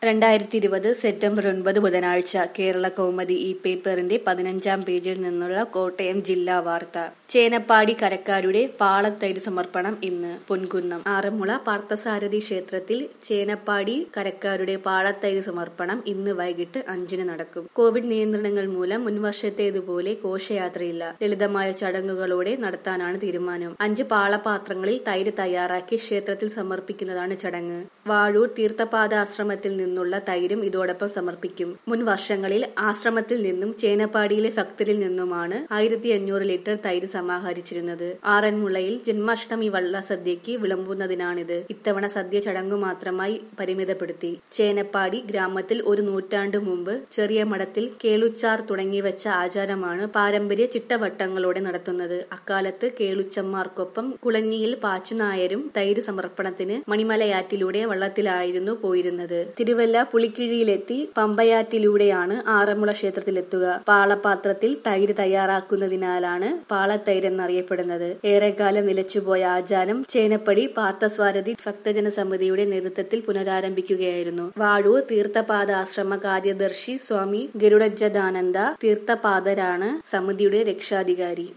രണ്ടായിരത്തി ഇരുപത് സെപ്റ്റംബർ ഒൻപത് ബുധനാഴ്ച കേരള കൗമുദി ഈ പേപ്പറിന്റെ പതിനഞ്ചാം പേജിൽ നിന്നുള്ള കോട്ടയം ജില്ലാ വാർത്ത ചേനപ്പാടി കരക്കാരുടെ പാളത്തൈര് സമർപ്പണം ഇന്ന് പൊൻകുന്നം ആറന്മുള പാർത്ഥസാരഥി ക്ഷേത്രത്തിൽ ചേനപ്പാടി കരക്കാരുടെ പാളത്തൈര് സമർപ്പണം ഇന്ന് വൈകിട്ട് അഞ്ചിന് നടക്കും കോവിഡ് നിയന്ത്രണങ്ങൾ മൂലം മുൻവർഷത്തേതുപോലെ ഘോഷയാത്രയില്ല ലളിതമായ ചടങ്ങുകളോടെ നടത്താനാണ് തീരുമാനം അഞ്ച് പാളപാത്രങ്ങളിൽ തൈര് തയ്യാറാക്കി ക്ഷേത്രത്തിൽ സമർപ്പിക്കുന്നതാണ് ചടങ്ങ് വാഴൂർ തീർത്ഥപാദ ആശ്രമത്തിൽ നിന്നുള്ള തൈരും ഇതോടൊപ്പം സമർപ്പിക്കും മുൻ വർഷങ്ങളിൽ ആശ്രമത്തിൽ നിന്നും ചേനപ്പാടിയിലെ ഭക്തരിൽ നിന്നുമാണ് ആയിരത്തി അഞ്ഞൂറ് ലിറ്റർ തൈര് സമാഹരിച്ചിരുന്നത് ആറന്മുളയിൽ ജന്മാഷ്ടമി വള്ളസദ്യയ്ക്ക് വിളമ്പുന്നതിനാണിത് ഇത്തവണ സദ്യ ചടങ്ങു മാത്രമായി പരിമിതപ്പെടുത്തി ചേനപ്പാടി ഗ്രാമത്തിൽ ഒരു നൂറ്റാണ്ടു മുമ്പ് ചെറിയ മഠത്തിൽ കേളുച്ചാർ തുടങ്ങിവെച്ച ആചാരമാണ് പാരമ്പര്യ ചിട്ടവട്ടങ്ങളോടെ നടത്തുന്നത് അക്കാലത്ത് കേളുച്ചന്മാർക്കൊപ്പം കുളഞ്ഞിയിൽ പാച്ചുനായരും തൈര് സമർപ്പണത്തിന് മണിമലയാറ്റിലൂടെ വള്ളത്തിലായിരുന്നു പോയിരുന്നത് തിരുവല്ല പുളിക്കിഴിയിലെത്തി പമ്പയാറ്റിലൂടെയാണ് ആറന്മുള ക്ഷേത്രത്തിലെത്തുക പാളപാത്രത്തിൽ തൈര് തയ്യാറാക്കുന്നതിനാലാണ് പാളത്തൈര് എന്നറിയപ്പെടുന്നത് ഏറെക്കാലം നിലച്ചുപോയ ആചാരം ചേനപ്പടി പാർത്ഥസ്വാരഥി ഭക്തജന സമിതിയുടെ നേതൃത്വത്തിൽ പുനരാരംഭിക്കുകയായിരുന്നു വാഴൂർ തീർത്ഥപാദ ആശ്രമ കാര്യദർശി സ്വാമി ഗരുഡജദാനന്ദ തീർത്ഥപാദരാണ് സമിതിയുടെ രക്ഷാധികാരി